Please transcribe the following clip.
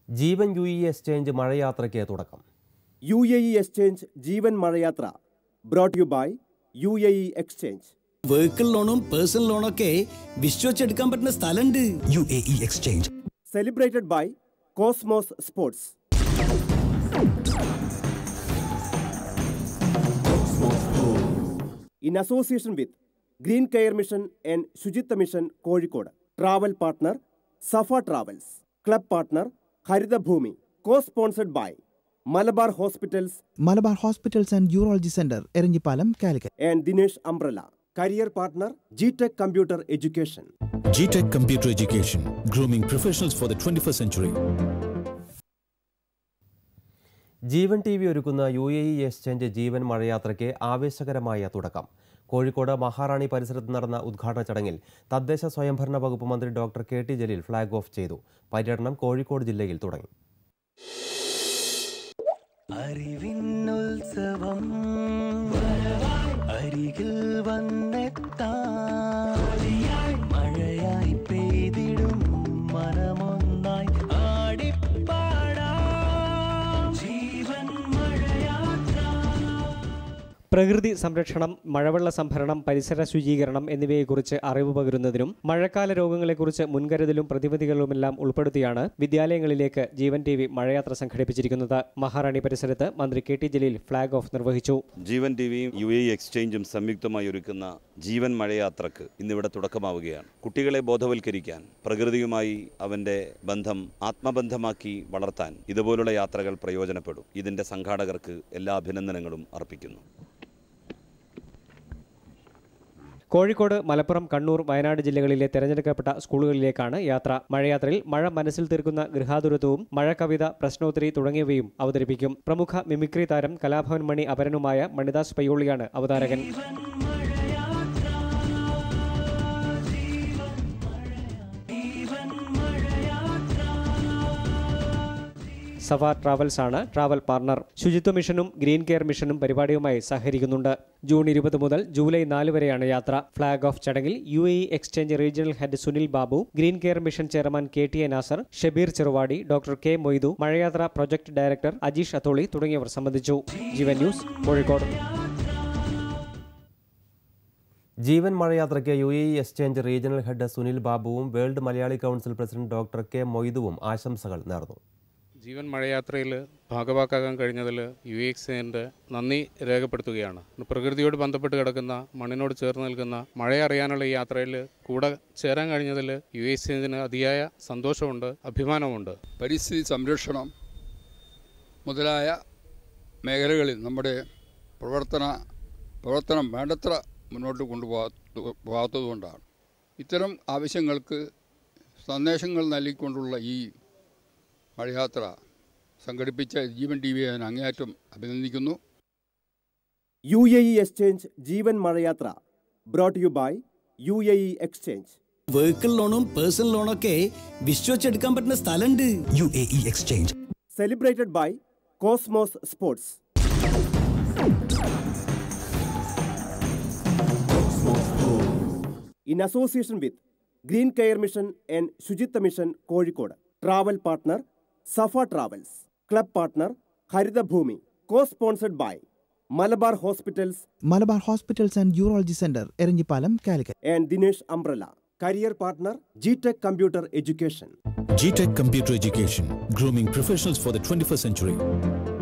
ജീവൻ U E exchange മഴയാത്രയ്ക്ക് തുടക്കം U A E exchange Jeevan Mazhayathra brought you by U A E exchange vehicle ലോണും personal ലോണൊക്കെ വിശ്വസിച്ചെടുക്കാൻ പറ്റുന്ന സ്ഥലമുണ്ട് U A E exchange celebrated by cosmos sports in association with green care mission and Suchitwa mission Kozhikode travel partner Safa travels club partner Harithabhoomi co sponsored by Malabar hospitals Malabar hospitals and urology centre Eranhipalam Calicut and Dinesh umbrella career partner G tech computer education GTech Computer Education, grooming professionals for the 21st century. Jeevan T V ഒരുക്കുന്ന U A E exchange Jeevan മഴയാത്രയ്ക്ക് ആവേശകരമായ തുടക്കം കോഴിക്കോട് മഹാറാണി പരിസരത്ത് നടന്ന ഉദ്ഘാടന ചടങ്ങിൽ തദ്ദേശ സ്വയംഭരണ വകുപ്പ് മന്ത്രി doctor K T Jaleel flag off ചെയ്തു പര്യടനം കോഴിക്കോട് ജില്ലയിൽ തുടങ്ങി അറിവിന്നുത്സവം അരികിൽ വന്നെത്താം മഴയായി പെയ്തിടും മനമൊന്നായി ആടിപ്പാടാം ജീവൻ മഴയാത്ര പ്രകൃതി സംരക്ഷണം മഴവെള്ള സംഭരണം പരിസര ശുചീകരണം എന്നിവയെക്കുറിച്ച് അറിവ് പകരുന്നതിനും മഴക്കാല രോഗങ്ങളെക്കുറിച്ച് മുൻകരുതലും പ്രതിവിധികളുമെല്ലാം ഉൾപ്പെടുത്തിയാണ് വിദ്യാലയങ്ങളിലേക്ക് ജീവൻ ടി വി മഴയാത്ര സംഘടിപ്പിച്ചിരിക്കുന്നത് മഹാറാണി പരിസരത്ത് മന്ത്രി K T Jaleel flag off നിർവഹിച്ചു ജീവൻ ടി വിയും യു എ എക്സ്ചേഞ്ചും സംയുക്തമായി ഒരുക്കുന്ന ജീവൻ മഴയാത്രക്ക് ഇന്നിവിടെ തുടക്കമാവുകയാണ് കുട്ടികളെ ബോധവൽക്കരിക്കാൻ പ്രകൃതിയുമായി അവൻ്റെ ബന്ധം ആത്മബന്ധമാക്കി വളർത്താൻ ഇതുപോലുള്ള യാത്രകൾ പ്രയോജനപ്പെടും ഇതിൻ്റെ സംഘാടകർക്ക് എല്ലാ അഭിനന്ദനങ്ങളും അർപ്പിക്കുന്നു കോഴിക്കോട് മലപ്പുറം കണ്ണൂർ വയനാട് ജില്ലകളിലെ തെരഞ്ഞെടുക്കപ്പെട്ട സ്കൂളുകളിലേക്കാണ് യാത്ര മഴയാത്രയിൽ മഴ മനസ്സിൽ തീർക്കുന്ന ഗൃഹാതുരത്വവും മഴ കവിത പ്രശ്നോത്തരി തുടങ്ങിയവയും അവതരിപ്പിക്കും പ്രമുഖ മിമിക്രി താരം കലാഭവൻ മണി അപരനുമായ മണിദാസ് പയ്യോളിയാണ് അവതാരകൻ സഫ ട്രാവൽസ് ആണ് ട്രാവൽ പാർട്ണർ ശുചിത്വ മിഷനും ഗ്രീൻ കെയർ മിഷനും പരിപാടിയുമായി സഹകരിക്കുന്നുണ്ട് ജൂൺ ഇരുപത് മുതൽ ജൂലൈ നാല് വരെയാണ് യാത്ര ഫ്ളാഗ് ഓഫ് ചടങ്ങിൽ U A E exchange regional head Sunil Babu green care mission chairman K T A Nasar Shabeer Cheruvadi doctor K Moidu Mazhayathra project director Ajeesh Atholi തുടങ്ങിയവർ സംബന്ധിച്ചു ജീവൻ ന്യൂസ് കോഴിക്കോട് ജീവൻ മഴയാത്രയ്ക്ക് U A E exchange regional head Sunil ബാബുവും world Malayali council president doctor K മൊയ്തുവും ആശംസകൾ നേർന്നു ജീവൻ മഴയാത്രയിൽ ഭാഗവാക്കാകാൻ കഴിഞ്ഞതിൽ U എക്സിൻ്റെ നന്ദി രേഖപ്പെടുത്തുകയാണ് പ്രകൃതിയോട് ബന്ധപ്പെട്ട് കിടക്കുന്ന മണ്ണിനോട് ചേർന്ന് നിൽക്കുന്ന മഴയെ അറിയാനുള്ള ഈ യാത്രയിൽ കൂടെ ചേരാൻ കഴിഞ്ഞതിൽ യു എക്സിന് അതിയായ സന്തോഷമുണ്ട് അഭിമാനമുണ്ട് പരിസ്ഥിതി സംരക്ഷണം മുതലായ മേഖലകളിൽ നമ്മുടെ പ്രവർത്തന പ്രവർത്തനം വേണ്ടത്ര മുന്നോട്ട് കൊണ്ടുപോകാത്ത പോകാത്തതുകൊണ്ടാണ് ഇത്തരം ആവശ്യങ്ങൾക്ക് സന്ദേശങ്ങൾ നൽകിക്കൊണ്ടുള്ള ഈ മഴയാത്ര സംഘടിപ്പിച്ച ജീവൻ ടി വിയെ ഞാൻ അങ്ങേയറ്റം അഭിനന്ദിക്കുന്നു U A E exchange Jeevan Mazhayathra brought you by U A E exchange vehicle ലോണും പേഴ്സണൽ ലോണൊക്കെ വിശ്വസിച്ചെടുക്കാൻ പറ്റുന്ന സ്ഥലമുണ്ട് U A E exchange celebrated by cosmos sports in association with green care mission and Suchitwa mission Kozhikode travel partner Safa travels club partner Harithabhoomi co sponsored by Malabar hospitals Malabar hospitals and urology centre Eranhipalam Calicut and Dinesh umbrella career partner G tech computer education GTech Computer Education, grooming professionals for the 21st century.